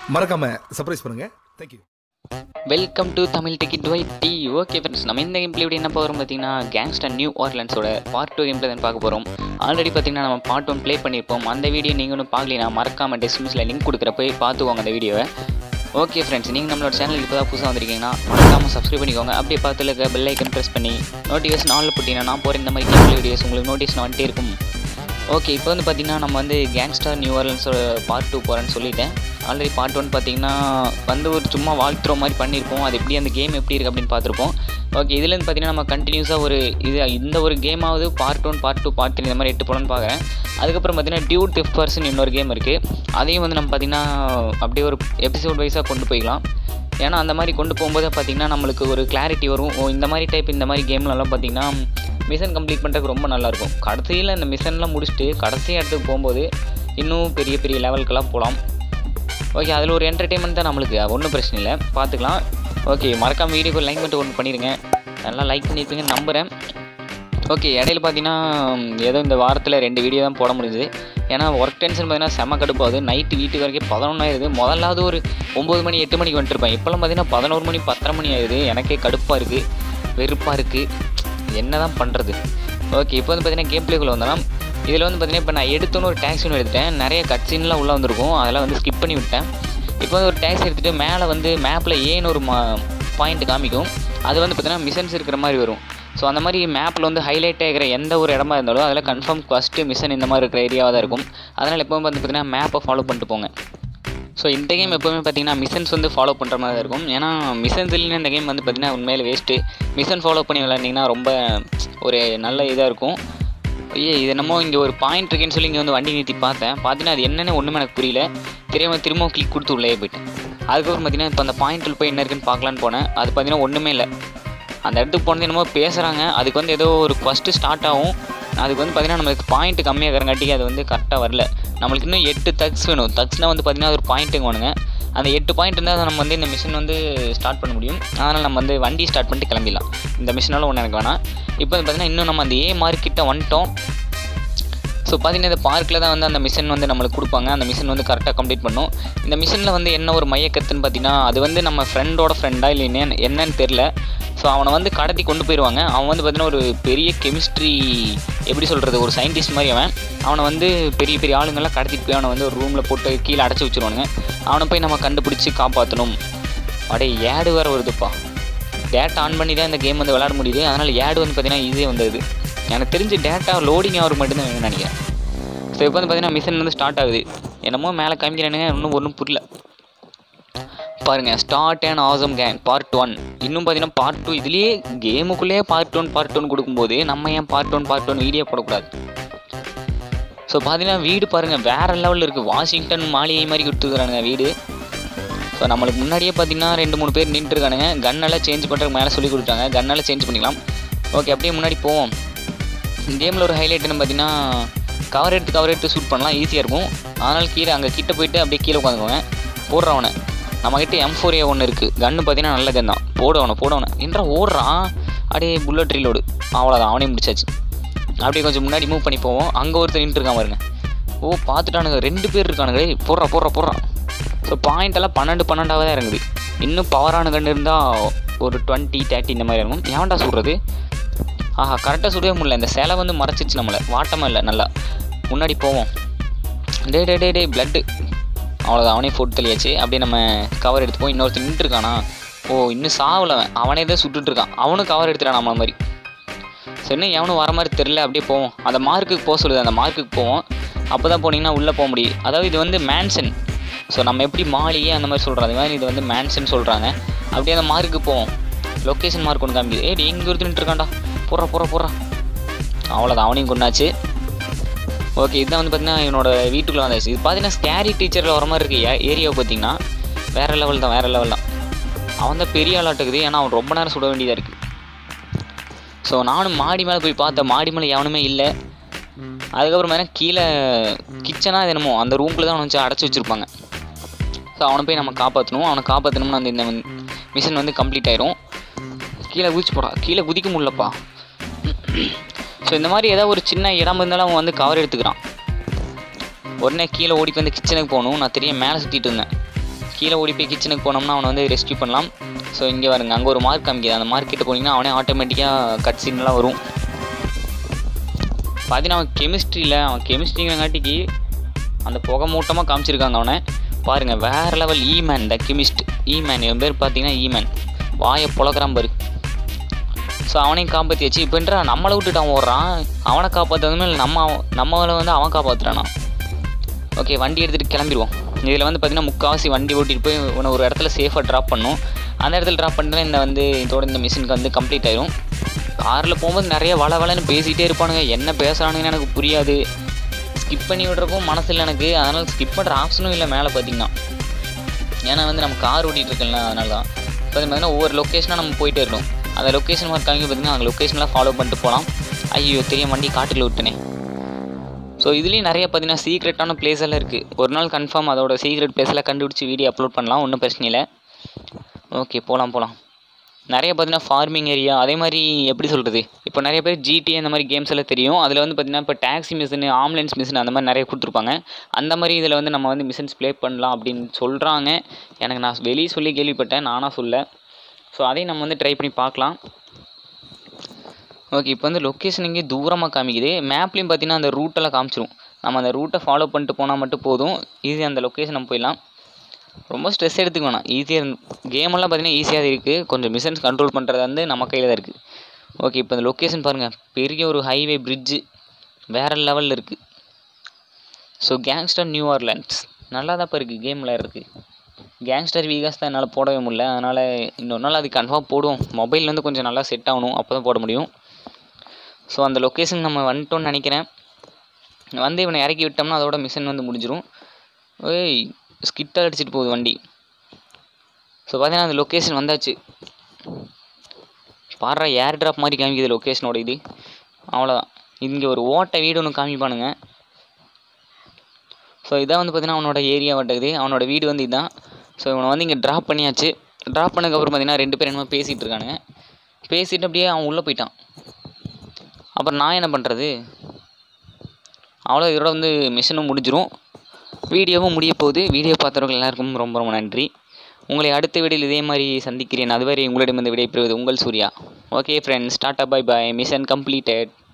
மறக்காம சர்ப்ரைஸ் பண்ணுங்க thank you welcome to Tamil ticket வை டி ஓகே ஃப்ரெண்ட்ஸ் நம்ம இந்த கேம் பிளே என்ன போகிறோம் பார்த்தீங்கன்னா கேங்ஸ்டர் நியூ ஆர்லன்ஸோட பார்ட் டூ கேம் தான் பார்க்க போகிறோம் ஆல்ரெடி பார்த்தீங்கன்னா நம்ம பார்ட் ஒன் ப்ளே பண்ணியிருப்போம் அந்த வீடியோ நீங்கள் ஒன்றும் பார்க்கலனா மறக்காம டிஸ்கிரிப்ஷனில் லிங்க் கொடுக்குற போய் பார்த்துக்கோங்க அந்த வீடியோவை ஓகே ஃப்ரெண்ட்ஸ் நீங்கள் நம்மளோட சேனலுக்கு இப்போ தான் புதுசாக வந்திருக்கீங்கன்னா மறக்காம சப்ஸ்கிரைப் பண்ணிக்கோங்க அப்படியே பார்த்துல இருக்க பெல் ஐக்கன் ப்ரெஸ் பண்ணி நோட்டிஃபிகேஷன் ஆனில் போட்டிங்கன்னா நான் போகிற இந்த மாதிரி கேம் வீடியோஸ் உங்களுக்கு நோட்டிஃபிகேஷன் வந்துட்டே இருக்கும் ஓகே இப்போ வந்து பார்த்தீங்கன்னா நம்ம வந்து கேங்ஸ்டர் நியூ ஆர்லன்ஸோட பார்ட் டூ போகிறேன்னு சொல்லிட்டேன் ஆல்ரெடி பார்ட் ஒன் பார்த்தீங்கன்னா வந்து ஒரு சும்மா வாழ்த்துற மாதிரி பண்ணியிருப்போம் அது எப்படி அந்த கேம் எப்படி இருக்குது அப்படின்னு பார்த்துருப்போம் ஓகே இதுலேருந்து பார்த்தீங்கன்னா நம்ம கண்டினியூஸாக ஒரு இது இந்த ஒரு கேமாவது part one part two part three இந்த மாதிரி எட்டு போலன்னு பார்க்குறேன் அதுக்கப்புறம் பார்த்தீங்கன்னா டியூ டிஃப் பர்சன் இன்னொரு கேம் இருக்குது அதையும் வந்து நம்ம பார்த்தீங்கன்னா அப்படியே ஒரு எபிசோட் வைஸாக கொண்டு போய்க்கலாம் ஏன்னா அந்த மாதிரி கொண்டு போகும்போது பார்த்தீங்கன்னா நம்மளுக்கு ஒரு கிளாரிட்டி வரும் ஓ இந்த மாதிரி டைப் இந்த மாதிரி கேம்லலாம் பார்த்தீங்கன்னா மிஷன் கம்ப்ளீட் பண்ணுறதுக்கு ரொம்ப நல்லாயிருக்கும் கடைசியில் இந்த மிஷன்லாம் முடிச்சுட்டு கடைசி இடத்துக்கு போகும்போது இன்னும் பெரிய பெரிய லெவலுக்கெல்லாம் போகலாம் ஓகே அதில் ஒரு என்டர்டெயின்மெண்ட் தான் நம்மளுக்கு ஒன்றும் பிரச்சனை இல்லை பார்த்துக்கலாம் ஓகே மறக்காம வீடியோக்கு லைக் மட்டும் ஒன்று பண்ணிடுங்க நல்லா லைக் பண்ணியிருப்பீங்கன்னு நம்புகிறேன் ஓகே இடையில பார்த்தீங்கன்னா ஏதோ இந்த வாரத்தில் ரெண்டு வீடியோ தான் போட முடியுது ஏன்னா ஒர்க் டென்ஷன் பார்த்தீங்கன்னா செம்ம கடுப்பாகுது நைட்டு வீட்டுக்கு வரைக்கும் பதினொன்றாயிருது முதலாவது ஒரு ஒம்பது மணி எட்டு மணிக்கு வந்துட்டுருப்பேன் இப்போல்லாம் பார்த்தீங்கன்னா பதினோரு மணி பத்தரை மணி ஆயிடுது எனக்கே கடுப்பாக இருக்குது வெறுப்பாக இருக்குது என்ன தான் பண்ணுறது ஓகே இப்போ வந்து பார்த்தீங்கன்னா கேம் பிளேக்குள்ளே வந்தோம்னா இதில் வந்து பார்த்தீங்கன்னா இப்போ நான் எடுத்தோன்னு ஒரு டேக்ஸி ஒன்று எடுத்துட்டேன் நிறைய கட்சின்லாம் உள்ளே வந்திருக்கும் அதெல்லாம் வந்து ஸ்கிப் பண்ணி விட்டேன் இப்போ வந்து ஒரு டேக்ஸி எடுத்துகிட்டு மேலே வந்து மேப்பில் ஏன்னு ஒரு மா பாயிண்ட் காமிக்கும் அது வந்து பார்த்தீங்கன்னா மிஷன்ஸ் இருக்கிற மாதிரி வரும் ஸோ அந்த மாதிரி மேப்பில் வந்து ஹைலைட் ஆகிற எந்த ஒரு இடமா இருந்தாலும் அதில் கன்ஃபார்ம் ஃபஸ்ட்டு மிஷன் இந்த மாதிரி இருக்கிற ஏரியாவாக தான் இருக்கும் அதனால் எப்போவும் வந்து பார்த்தீங்கன்னா மேப்பை ஃபாலோ பண்ணிட்டு போங்க ஸோ இந்த கேம் எப்போவுமே பார்த்தீங்கன்னா மிஷன்ஸ் வந்து ஃபாலோ பண்ணுற மாதிரி தான் இருக்கும் ஏன்னா மிஷன்ஸ் இல்லைன்னு இந்த கேம் வந்து பார்த்தீங்கன்னா உண்மையில வேஸ்ட்டு மிஷன் ஃபாலோ பண்ணி விளாண்டிங்கன்னா ரொம்ப ஒரு நல்ல இதாக இருக்கும் ஐயே இது என்னமோ இங்கே ஒரு பாயிண்ட் இருக்குன்னு சொல்லி இங்கே வந்து வண்டி நிறுத்தி பார்த்தேன் பார்த்தீங்கன்னா அது என்னென்னு ஒன்றுமே எனக்கு புரியல திரும்ப திரும்ப கிளிக் கொடுத்து உள்ளே போயிட்டேன் அதுக்கப்புறம் பார்த்தீங்கன்னா இப்போ அந்த பாயிண்ட்டில் போய் என்ன இருக்குன்னு பார்க்கலான்னு போனேன் அது பார்த்தீங்கன்னா ஒன்றுமே இல்லை அந்த இடத்துக்கு போனது என்னமோ பேசுகிறாங்க அதுக்கு வந்து ஏதோ ஒரு ஃபஸ்ட்டு ஸ்டார்ட் ஆகும் அதுக்கு வந்து பார்த்தீங்கன்னா நம்மளுக்கு பாயிண்ட் கம்மியாக இருக்கிறங்காட்டிக்கு அது வந்து கரெக்டாக வரல நம்மளுக்கு இன்னும் எட்டு தக்ஸ் வேணும் தக்ஸ்னால் வந்து பார்த்தீங்கன்னா அது ஒரு பாயிண்ட்டுங்க வேணுங்க அந்த எட்டு பாயிண்ட் இருந்தால் நம்ம வந்து இந்த மிஷின் வந்து ஸ்டார்ட் பண்ண முடியும் அதனால் நம்ம வந்து வண்டி ஸ்டார்ட் பண்ணிட்டு கிளம்பிடலாம் இந்த மிஷினால ஒன்று எனக்கு வேணாம் இப்போ வந்து பார்த்தீங்கன்னா இன்னும் நம்ம அந்த ஏ மார்க்கிட்ட வந்துட்டோம் ஸோ பார்த்தீங்கன்னா இந்த பார்க்கில் தான் வந்து அந்த மிஷின் வந்து நம்மளுக்கு கொடுப்பாங்க அந்த மிஷின் வந்து கரெக்டாக கம்ப்ளீட் பண்ணும் இந்த மிஷினில் வந்து என்ன ஒரு மையக்கத்துன்னு பார்த்தீங்கன்னா அது வந்து நம்ம ஃப்ரெண்டோட ஃப்ரெண்டா இல்லை என்ன என்னன்னு தெரில ஸோ அவனை வந்து கடத்தி கொண்டு போயிடுவாங்க அவன் வந்து பார்த்தீங்கன்னா ஒரு பெரிய கெமிஸ்ட்ரி எப்படி சொல்கிறது ஒரு சயின்டிஸ்ட் மாதிரி அவன் அவனை வந்து பெரிய பெரிய ஆளுங்கள்லாம் கடத்திட்டு போய் அவனை வந்து ஒரு ரூமில் போட்டு கீழே அடைச்சி வச்சுருவானுங்க அவனை போய் நம்ம கண்டுபிடிச்சி காப்பாற்றணும் அடே ஏடு வேறு வருதுப்பா டேட்டா ஆன் பண்ணி தான் இந்த கேம் வந்து விளாட முடியுது அதனால் ஏடு வந்து பார்த்தீங்கன்னா ஈஸியாக வந்தது எனக்கு தெரிஞ்சு டேட்டா லோடிங் ஆகிற மட்டும்தான் வேணும்னு நினைக்கிறேன் ஸோ இப்போ வந்து பார்த்தீங்கன்னா மிஷின் வந்து ஸ்டார்ட் ஆகுது என்னமோ மேலே காமிக்கிறானுங்க இன்னும் ஒன்றும் புரியல பாருங்க start and awesome gang part one இன்னும் பார்த்தீங்கன்னா பார்ட் டூ இதுலேயே கேமுக்குள்ளேயே பார்ட் ஒன் பார்ட் ஒன் கொடுக்கும்போது நம்ம ஏன் part one part one video போடக்கூடாது ஸோ பார்த்தீங்கன்னா வீடு பாருங்கள் வேறு லெவலில் இருக்குது வாஷிங்டன் மாளிகை மாதிரி கொடுத்துருக்குறானுங்க வீடு ஸோ நம்மளுக்கு முன்னாடியே பார்த்தீங்கன்னா ரெண்டு மூணு பேர் நின்றுருக்கானுங்க கன்னெல்லாம் சேஞ்ச் பண்ணுறதுக்கு மேலே சொல்லி கொடுத்தாங்க கன்னெல்லாம் சேஞ்ச் பண்ணிக்கலாம் ஓகே அப்படியே முன்னாடி போவோம் கேமில் ஒரு ஹைலைட் என்ன பார்த்தீங்கன்னா கவர் எடுத்து கவர் எடுத்து ஷூட் பண்ணலாம் ஈஸியாக இருக்கும் அதனால் கீழே அங்கே கிட்ட போயிட்டு அப்படியே கீழே உட்காந்துக்குவேன் போடுறவனை நம்மக்கிட்ட எம் ஃபோர் ஏ ஒன்று இருக்குது கன்று பார்த்தீங்கன்னா நல்ல கன் தான் போடவனை போடவனை என்ற ஓடுறான் அப்படியே புல்லட் ரீலோடு அவ்வளோதான் அவனையும் முடிச்சாச்சு அப்படியே கொஞ்சம் முன்னாடி மூவ் பண்ணி போவோம் அங்கே ஒருத்தர் நின்று இருக்கான் பாருங்க ஓ பார்த்துட்டானுங்க ரெண்டு பேர் இருக்கானுங்க ஏய், போடுறா போடுறா போடுறா ஸோ பாயிண்ட் எல்லாம் பன்னெண்டு பன்னெண்டாக தான் இறங்குது இன்னும் பவரான கன்று இருந்தால் ஒரு டுவெண்ட்டி தேர்ட்டி இந்த மாதிரி இறங்கும் ஏன்டா சொல்கிறது ஆஹா கரெக்டாக சுடவே முடியல இந்த சேலை வந்து மறைச்சிச்சு நம்மளை வாட்டமாக இல்லை நல்லா முன்னாடி போவோம் டே டே டே டே பிளட்டு அவ்வளோதான் அவனே போட்டு தெளியாச்சு அப்படியே நம்ம கவர் எடுத்துப்போம் இன்னொருத்தர் நின்றுருக்கானா ஓ இன்னும் சாவல அவன் அவனே தான் சுட்டுட்டு இருக்கான் அவனும் கவர் எடுத்துட்டான் நம்மள மாதிரி சரி இன்னும் எவனும் வர மாதிரி தெரில அப்படியே போவோம் அந்த மார்க்குக்கு போக சொல்லுது அந்த மார்க்குக்கு போவோம் அப்போ தான் போனீங்கன்னா உள்ளே போக முடியும் அதாவது இது வந்து மேன்சன் ஸோ நம்ம எப்படி மாளிகை அந்த மாதிரி சொல்கிறோம் அது மாதிரி இது வந்து மேன்சன் சொல்கிறாங்க அப்படியே அந்த மார்க்குக்கு போவோம் லொக்கேஷன் மார்க் ஒன்று காமிக்குது ஏய் எங்கே ஒருத்தர் இருக்காண்டா போடுறா போடுறா போடுறா அவ்வளோதான் அவனையும் கொண்டாச்சு ஓகே இதுதான் வந்து பார்த்தீங்கன்னா என்னோட வீட்டுக்குள்ளே வந்தாச்சு இது பார்த்தீங்கன்னா ஸ்கேரி டீச்சரில் வர மாதிரி இருக்குது ஏரியாவை பார்த்தீங்கன்னா வேறு லெவல் தான் வேறு லெவல் தான் அவன் தான் பெரிய ஆளாட்டுக்குது ஏன்னா அவன் ரொம்ப நேரம் சுட வேண்டியதாக இருக்குது ஸோ நானும் மாடி மேலே போய் பார்த்தேன் மாடி மேலே எவனுமே இல்லை அதுக்கப்புறம் பார்த்தீங்கன்னா கீழே கிச்சனாக இது என்னமோ அந்த ரூமில் தான் அவனை வச்சு அடைச்சி வச்சுருப்பாங்க ஸோ அவனை போய் நம்ம காப்பாற்றணும் அவனை காப்பாற்றணும்னு அந்த இந்த மிஷன் வந்து கம்ப்ளீட் ஆயிரும் கீழே குதிச்சு போடா கீழே குதிக்க முடியலப்பா ஸோ இந்த மாதிரி ஏதாவது ஒரு சின்ன இடம் இருந்தாலும் அவன் வந்து கவர் எடுத்துக்கிறான் உடனே கீழே ஓடி வந்து கிச்சனுக்கு போகணும் நான் தெரிய மேலே சுற்றிட்டு இருந்தேன் கீழே ஓடி போய் கிச்சனுக்கு போனோம்னா அவனை வந்து ரெஸ்க்யூ பண்ணலாம் ஸோ இங்கே வருங்க அங்கே ஒரு மார்க் காமிக்குது அந்த மார்க் கிட்ட போனீங்கன்னா அவனே ஆட்டோமேட்டிக்காக கட் சீன்லாம் வரும் பார்த்தீங்கன்னா அவன் கெமிஸ்ட்ரியில் அவன் கெமிஸ்ட்ரிங்கிறங்காட்டிக்கு அந்த புகை மூட்டமாக காமிச்சிருக்காங்க அவனை பாருங்கள் வேறு லெவல் ஈமேன் த கெமிஸ்ட் ஈமேன் இவன் பேர் பார்த்தீங்கன்னா ஈமேன் வாயை புழக்கிறான் பாரு ஸோ அவனையும் காப்பாற்றி வச்சு இப்போன்றா நம்மளை விட்டுட்டு அவன் ஓடுறான் அவனை காப்பாற்றுறதுமே இல்லை நம்ம அவன்- நம்மளை வந்து அவன் காப்பாற்றுறானா ஓகே வண்டி எடுத்துகிட்டு கிளம்பிடுவோம் இதில் வந்து பார்த்தீங்கன்னா முக்கால்வாசி வண்டி ஓட்டிட்டு போய் உன்னை ஒரு இடத்துல சேஃபாக ட்ராப் பண்ணும் அந்த இடத்துல ட்ராப் பண்ணிட்டு இந்த வந்து இதோட இந்த மிஷினுக்கு வந்து கம்ப்ளீட் ஆயிரும் காரில் போகும்போது நிறைய வள வளன்னு பேசிகிட்டே இருப்பானுங்க என்ன பேசுகிறானுங்கன்னு எனக்கு புரியாது ஸ்கிப் பண்ணி விட்றக்கும் மனசு இல்லை எனக்கு அதனால் ஸ்கிப் பண்ணுற ஆப்ஷனும் இல்லை மேலே பார்த்தீங்கன்னா ஏன்னா வந்து நம்ம கார் ஓட்டிகிட்டு இருக்கல அதனால தான் இப்போ பார்த்தீங்கன்னா ஒவ்வொரு லொக்கேஷனாக நம்ம போயிட்டே இருக்கணும் அந்த லொக்கேஷன் மார்க் காமிக்க பார்த்தீங்கன்னா அந்த லொக்கேஷன்லாம் ஃபாலோ பண்ணிட்டு போகலாம் ஐயோ தெரியும் வண்டி காட்டுக்குள்ள விட்டனே ஸோ இதுலேயும் நிறைய பார்த்தீங்கன்னா சீக்ரெட்டான பிளேஸ் எல்லாம் இருக்குது ஒரு நாள் கன்ஃபார்ம் அதோட சீக்ரெட் பிளேஸெல்லாம் கண்டுபிடிச்சி வீடியோ அப்லோட் பண்ணலாம் ஒன்றும் பிரச்சனை இல்லை ஓகே போகலாம் போகலாம் நிறைய பார்த்தீங்கன்னா ஃபார்மிங் ஏரியா அதே மாதிரி எப்படி சொல்கிறது இப்போ நிறைய பேர் ஜிடி அந்த மாதிரி கேம்ஸ் எல்லாம் தெரியும் அதில் வந்து பார்த்தீங்கன்னா இப்போ டாக்ஸி மிஷின் ஆம்புலன்ஸ் மிஷின் அந்த மாதிரி நிறைய கொடுத்துருப்பாங்க அந்த மாதிரி இதில் வந்து நம்ம வந்து மிஷின்ஸ் ப்ளே பண்ணலாம் அப்படின்னு சொல்கிறாங்க எனக்கு நான் வெளியே சொல்லி கேள்விப்பட்டேன் நானாக சொல்ல ஸோ அதையும் நம்ம வந்து ட்ரை பண்ணி பார்க்கலாம் ஓகே இப்போ வந்து லொக்கேஷன் இங்கே தூரமாக காமிக்குது மேப்லேயும் பார்த்தீங்கன்னா அந்த ரூட்டெல்லாம் காமிச்சிரும் நம்ம அந்த ரூட்டை ஃபாலோ பண்ணிட்டு போனால் மட்டும் போதும் ஈஸியாக அந்த லொக்கேஷன் நம்ம போயிடலாம் ரொம்ப ஸ்ட்ரெஸ் எடுத்துக்க வேணாம் ஈஸியாக கேமெல்லாம் பார்த்தீங்கன்னா ஈஸியாக தான் இருக்குது கொஞ்சம் மிஷன்ஸ் கண்ட்ரோல் பண்ணுறது வந்து நம்ம கையில் தான் இருக்குது ஓகே இப்போ இந்த லொக்கேஷன் பாருங்கள் பெரிய ஒரு ஹைவே பிரிட்ஜு வேறு லெவலில் இருக்குது ஸோ கேங்ஸ்டர் நியூ ஆர்லாண்ட்ஸ் நல்லா தான் இப்போ இருக்குது கேமில் இருக்குது கேங்ஸ்டர் வீகாஸ் தான் என்னால் போடவே முடியல அதனால் இன்னொரு நாள் அது கன்ஃபார்ம் போடுவோம் மொபைல் வந்து கொஞ்சம் நல்லா செட் ஆகணும் அப்போ தான் போட முடியும் ஸோ அந்த லொக்கேஷன் நம்ம வந்துட்டோம்னு நினைக்கிறேன் வந்து இவனை இறக்கி விட்டோம்னா அதோட மிஷன் வந்து முடிஞ்சிடும் ஏய் ஸ்கிட்டாக அடிச்சிட்டு போகுது வண்டி ஸோ பார்த்தீங்கன்னா அந்த லொக்கேஷன் வந்தாச்சு பாடுற ஏர் ட்ராப் மாதிரி காமிக்குது லொக்கேஷனோட இது அவ்வளோதான் இங்கே ஒரு ஓட்டை வீடு ஒன்று காமிப்பானுங்க ஸோ இதான் வந்து பார்த்தீங்கன்னா அவனோட ஏரியா வட்டக்குது அவனோட வீடு வந்து இதுதான் ஸோ இவனை வந்து இங்கே ட்ராப் பண்ணியாச்சு ட்ராப் பண்ணதுக்கப்புறம் பார்த்தீங்கன்னா ரெண்டு பேரும் என்னமோ பேசிகிட்டு இருக்கானுங்க பேசிட்டு அப்படியே அவன் உள்ளே போயிட்டான் அப்புறம் நான் என்ன பண்ணுறது அவ்வளோ இதோட வந்து மிஷனும் முடிஞ்சிரும் வீடியோவும் முடிய போகுது வீடியோ பார்த்தவர்கள் எல்லாருக்கும் ரொம்ப ரொம்ப நன்றி உங்களை அடுத்த வீடியோவில் இதே மாதிரி சந்திக்கிறேன் அதுவரை உங்களிடமிருந்து விடைபெறுவது உங்கள் Surya okay friends tata bye bye mission completed